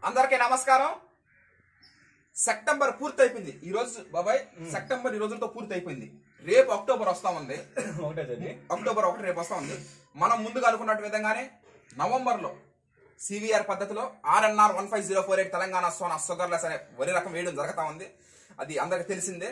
అందరికీ నమస్కారం సెప్టెంబర్ పూర్తి అయిపోయింది ఈ రోజు బాబాయ్ సెప్టెంబర్ ఈ రోజులతో పూర్తి అయిపోయింది రేపు అక్టోబర్ వస్తా ఉంది ఒకటే చదివి అక్టోబర్ ఒకటి రేపు వస్తా ఉంది మనం ముందుగా అనుకున్నట్టు విధంగానే నవంబర్ లో సివిఆర్ పద్ధతిలో RNR one five zero four eight Telangana Sona sugarless అనే వరి రకం వేయడం జరుగుతా ఉంది అది అందరికి తెలిసిందే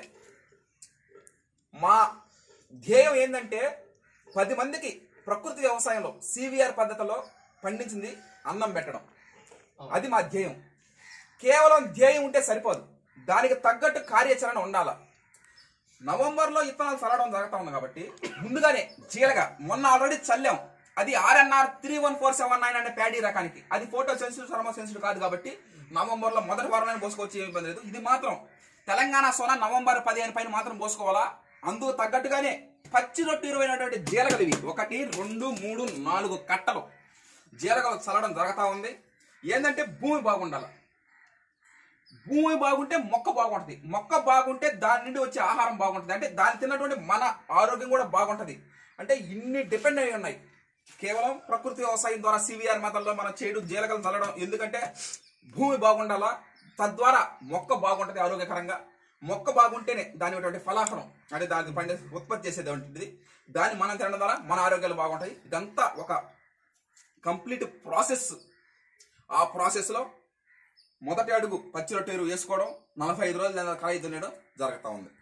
మా ధ్యేయం ఏంటంటే పది మందికి ప్రకృతి వ్యవసాయంలో సివిఆర్ పద్ధతిలో పండించింది అన్నం పెట్టడం అది మా ధ్యేయం కేవలం ధ్యేయం ఉంటే సరిపోదు దానికి తగ్గట్టు కార్యాచరణ ఉండాల నవంబర్లో ఇత్తనాలు చల్లడం జరుగుతా ఉంది కాబట్టి ముందుగానే చీలగా మొన్న ఆల్రెడీ చల్లాం అది RNR three one four seven nine అనే ప్యాడీ రకానికి అది ఫోటో సెన్సిటివ్ థర్మో సెన్సిటివ్ కాదు కాబట్టి నవంబర్లో మొదటి వారంలో పోసుకోవచ్చు ఏమి ఇబ్బంది లేదు ఇది మాత్రం తెలంగాణ సోనా నవంబర్ పదిహేను పైన మాత్రం పోసుకోవాలా అందుకు తగ్గట్టుగానే పచ్చి రొట్టు ఇరవైనటువంటి జీలగలు ఇవి ఒకటి రెండు మూడు నాలుగు కట్టలు జీలగలు చల్లడం జరుగుతా ఉంది ఏంటంటే భూమి బాగుండాలి భూమి బాగుంటే మొక్క బాగుంటది మొక్క బాగుంటే దాని నుండి వచ్చే ఆహారం బాగుంటది అంటే దాన్ని తిన్నటువంటి మన ఆరోగ్యం కూడా బాగుంటది అంటే ఇన్ని డిపెండ్ అయి ఉన్నాయి కేవలం ప్రకృతి వ్యవసాయం ద్వారా సివిఆర్ మెథడ్లో మనం చేయడం జీలకలు చల్లడం ఎందుకంటే భూమి బాగుండాలా తద్వారా మొక్క బాగుంటది ఆరోగ్యకరంగా మొక్క బాగుంటేనే దాని ఉన్నటువంటి ఫలాఫలం అంటే దాన్ని పండే ఉత్పత్తి చేసేది ఉంటుంది దాన్ని మనం తినడం ద్వారా మన ఆరోగ్యాలు బాగుంటాయి ఇదంతా ఒక కంప్లీట్ ప్రాసెస్ ఆ ప్రాసెస్లో మొదటి అడుగు పచ్చి రొట్టెలు వేసుకోవడం నలభై ఐదు రోజులు కాయ దున్నడం జరుగుతూ ఉంది